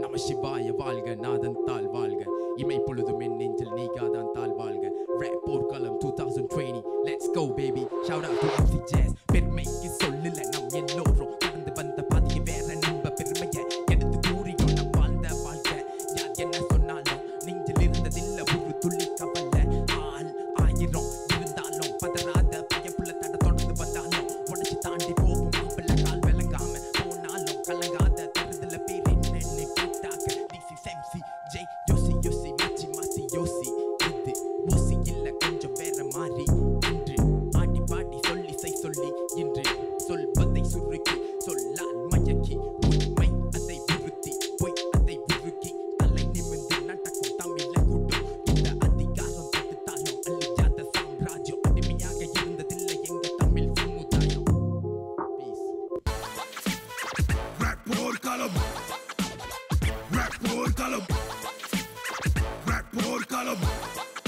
நம சிவாய வாழ்க நாதன் தாழ் வாழ்க இமை பொழுதும் என் நெஞ்சில் நீகாதான் தாழ் வாழ்க ரேப் போர்க்களம் 2020 let's go baby shout out to எஃபி ஜாஸ் பெருமைக்கு சொல்லல நம் எல்லோரும் கடந்து வந்த பாதையை வேற நம்ப பெருமையை எடுத்து கூறியும் நம் வாழ்ந்த வாழ்க்கை யார் என்ன சொன்னாலும் நெஞ்சில் இருந்ததில்ல ஒரு துளி கவலை ஆள் ஆயிரம் இருந்தாலும் பதறாத பயப்புள்ள தட தொடர்ந்து வந்தாலும் உடச்சு தாண்டி போகும் மாப்பிள்ள கால் விளங்காம போனாலும் கலங்காத தருதல பேர் என்னன்னு கேட்டாக்க டிசி செம்சி ஜெய் யோசி யோசி மாச்சி மாசி யோசி இது ஓசி இல்ல கொஞ்சம் வேற மாறி இன்று ஆடி பாடி சொல்லி செய் சொல்லி இன்று சொல்வதை சுருக்கி சொல்லால் மயக்கி உண்மை அதை உறுத்தி பொய் அதை உருக்கி தலை நிமிர்ந்து நடக்கும் தமிழ கூட்டம் இந்த அதிகாரம் தடுத்தாலும் அழியாத சாம்ராஜ்யம் அடிமையாக இருந்ததில்லை எங்க தமிழ் சமுதாயம் Peace. Rap போர்க்களம் Rap போர்க்களம் Rap போர்க்களம்